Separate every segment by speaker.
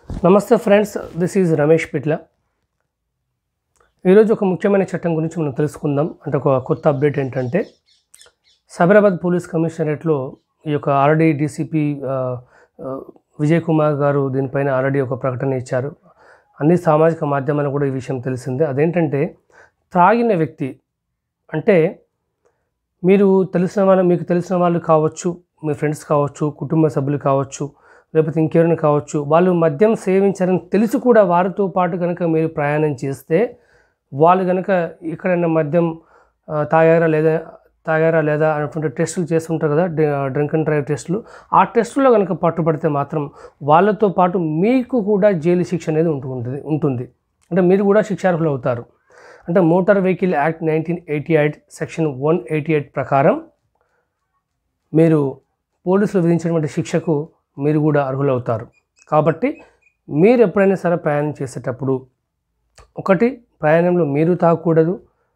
Speaker 1: నమస్తే friends this is Ramesh Pitla ఈరోజు ఒక ముఖ్యమైన చట్టం గురించి మనం తెలుసుకుందాం అంటే ఒక కొత్త అప్డేట్ ఏంటంటే సైబరాబాద్ పోలీస్ కమిషనరేట్లో ఈ యొక్క ఆల్రెడీ డీసీపీ విజయ్ కుమార్ గారు దీనిపైన ఆల్రెడీ ఒక ప్రకటన ఇచ్చారు అన్ని సామాజిక మాధ్యమాలు కూడా ఈ విషయం తెలిసిందే అదేంటంటే త్రాగిన వ్యక్తి అంటే మీరు తెలిసిన వాళ్ళు మీకు తెలిసిన వాళ్ళు కావచ్చు మీ ఫ్రెండ్స్ కావచ్చు కుటుంబ సభ్యులు కావచ్చు లేకపోతే ఇంకెవరైనా కావచ్చు వాళ్ళు మద్యం సేవించారని తెలిసి కూడా వారితో పాటు కనుక మీరు ప్రయాణం చేస్తే వాళ్ళు కనుక ఎక్కడైనా మద్యం ఆ, తాగారా లేదా తాగారా లేదా అనేటువంటి టెస్టులు చేస్తుంటారు కదా డ్రింక్ అండ్ డ్రైవ్ టెస్టులు ఆ టెస్టులో కనుక పట్టుబడితే మాత్రం వాళ్ళతో పాటు మీకు కూడా జైలు శిక్ష అనేది ఉంటుంది ఉంటుంది అంటే మీరు కూడా శిక్షార్హులు అవుతారు అంటే motor vehicle act nineteen eighty eight section one eighty eight ప్రకారం మీరు పోలీసులు విధించినటువంటి శిక్షకు మీరు కూడా అర్హులవుతారు కాబట్టి మీరు ఎప్పుడైనా సరే ప్రయాణం చేసేటప్పుడు ఒకటి ప్రయాణంలో మీరు తాగకూడదు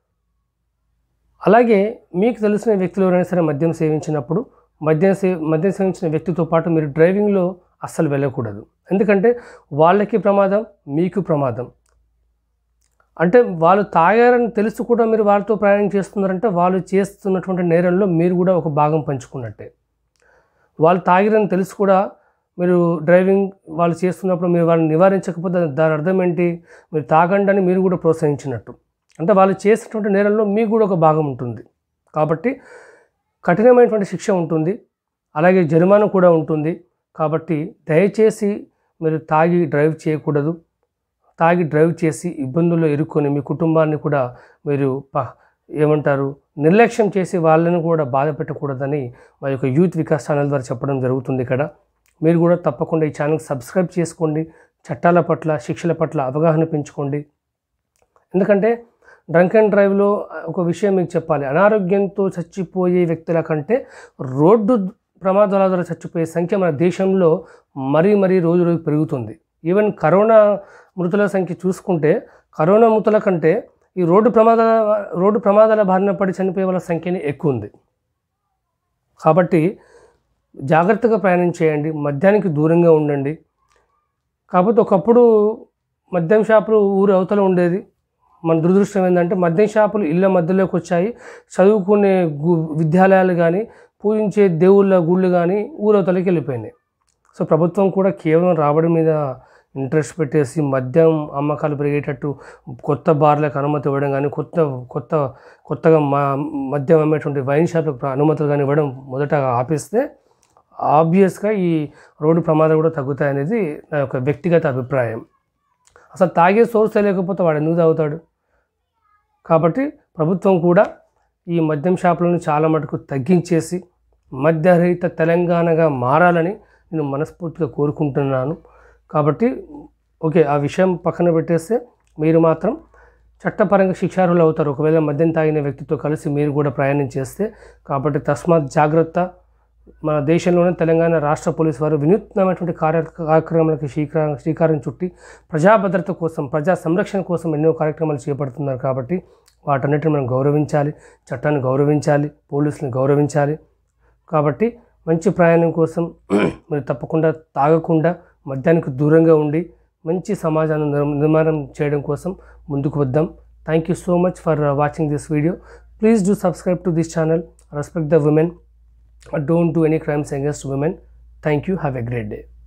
Speaker 1: అలాగే మీకు తెలిసిన వ్యక్తులు ఎవరైనా సరే మద్యం సేవించినప్పుడు మద్యం సే మద్యం సేవించిన వ్యక్తితో పాటు మీరు డ్రైవింగ్లో అస్సలు వెళ్ళకూడదు ఎందుకంటే వాళ్ళకి ప్రమాదం మీకు ప్రమాదం అంటే వాళ్ళు తాగారని తెలుసు కూడా మీరు వాళ్ళతో ప్రయాణం చేస్తున్నారంటే వాళ్ళు చేస్తున్నటువంటి నేరంలో మీరు కూడా ఒక భాగం పంచుకున్నట్టే వాళ్ళు తాగిరని తెలుసు కూడా మీరు డ్రైవింగ్ వాళ్ళు చేస్తున్నప్పుడు మీరు వాళ్ళని నివారించకపోతే దాని అర్థం ఏంటి మీరు తాగండి అని మీరు కూడా ప్రోత్సహించినట్టు అంటే వాళ్ళు చేసినటువంటి నేరంలో మీకు కూడా ఒక భాగం ఉంటుంది కాబట్టి కఠినమైనటువంటి శిక్ష ఉంటుంది అలాగే జరిమానా కూడా ఉంటుంది కాబట్టి దయచేసి మీరు తాగి డ్రైవ్ చేయకూడదు తాగి డ్రైవ్ చేసి ఇబ్బందుల్లో ఇరుక్కొని మీ కుటుంబాన్ని కూడా మీరు ప ఏమంటారు నిర్లక్ష్యం చేసి వాళ్ళని కూడా బాధ పెట్టకూడదని మా యొక్క యూత్ వికాస్ ఛానల్ ద్వారా చెప్పడం జరుగుతుంది ఇక్కడ మీరు కూడా తప్పకుండా ఈ ఛానల్ సబ్స్క్రైబ్ చేసుకోండి చట్టాల పట్ల శిక్షల పట్ల అవగాహన పెంచుకోండి ఎందుకంటే డ్రంక్ అండ్ డ్రైవ్లో ఒక విషయం మీకు చెప్పాలి అనారోగ్యంతో చచ్చిపోయే వ్యక్తుల కంటే రోడ్డు ప్రమాదాల ద్వారా చచ్చిపోయే సంఖ్య మన దేశంలో మరీ మరీ రోజు రోజు పెరుగుతుంది ఈవెన్ కరోనా మృతుల సంఖ్య చూసుకుంటే కరోనా మృతుల కంటే ఈ రోడ్డు ప్రమాదాల రోడ్డు ప్రమాదాల బారిన పడి చనిపోయే వాళ్ళ సంఖ్యనే ఎక్కువ ఉంది కాబట్టి జాగ్రత్తగా ప్రయాణం చేయండి మద్యానికి దూరంగా ఉండండి కాకపోతే ఒకప్పుడు మద్యం షాపులు ఊరు అవతల ఉండేది మన దురదృష్టం ఏంటంటే మద్యం షాపులు ఇళ్ళ మధ్యలోకి వచ్చాయి చదువుకునే గు విద్యాలయాలు కానీ పూజించే దేవుళ్ళ గుళ్ళు కానీ ఊరవతలకి వెళ్ళిపోయినాయి సో ప్రభుత్వం కూడా కేవలం రాబడి మీద ఇంట్రెస్ట్ పెట్టేసి మద్యం అమ్మకాలు పెరిగేటట్టు కొత్త బార్లకు అనుమతి ఇవ్వడం కానీ కొత్త కొత్త కొత్తగా మా మద్యం అమ్మేటువంటి వైన్ షాప్లకు అనుమతులు కానీ ఇవ్వడం మొదట ఆపేస్తే ఆబ్వియస్గా ఈ రోడ్డు ప్రమాదాలు కూడా తగ్గుతాయి అనేది నా యొక్క వ్యక్తిగత అభిప్రాయం అసలు తాగే సోర్స్ లేకపోతే వాడు ఎందుకు తాగుతాడు కాబట్టి ప్రభుత్వం కూడా ఈ మద్యం షాపులను చాలా మటుకు తగ్గించేసి మద్యరహిత తెలంగాణగా మారాలని నేను మనస్ఫూర్తిగా కోరుకుంటున్నాను కాబట్టి ఓకే ఆ విషయం పక్కన పెట్టేస్తే మీరు మాత్రం చట్టపరంగా శిక్షార్హులు అవుతారు ఒకవేళ మద్యం తాగిన వ్యక్తితో కలిసి మీరు కూడా ప్రయాణం చేస్తే కాబట్టి తస్మాత్ జాగ్రత్త మన దేశంలోనే తెలంగాణ రాష్ట్ర పోలీసు వారు వినూత్నమైనటువంటి కార్య కార్యక్రమాలకు శ్రీకారం శ్రీకారం చుట్టి ప్రజా భద్రత కోసం ప్రజా సంరక్షణ కోసం ఎన్నో కార్యక్రమాలు చేపడుతున్నారు కాబట్టి వాటన్నిటిని మనం గౌరవించాలి చట్టాన్ని గౌరవించాలి పోలీసులను గౌరవించాలి కాబట్టి మంచి ప్రయాణం కోసం మీరు తప్పకుండా తాగకుండా మద్యానికి దూరంగా ఉండి మంచి సమాజాన్ని నిర్- నిర్మాణం చేయడం కోసం ముందుకు వద్దాం thank you so much for watching this video please do subscribe to this channel respect the women don't do any crimes against women thank you have a great day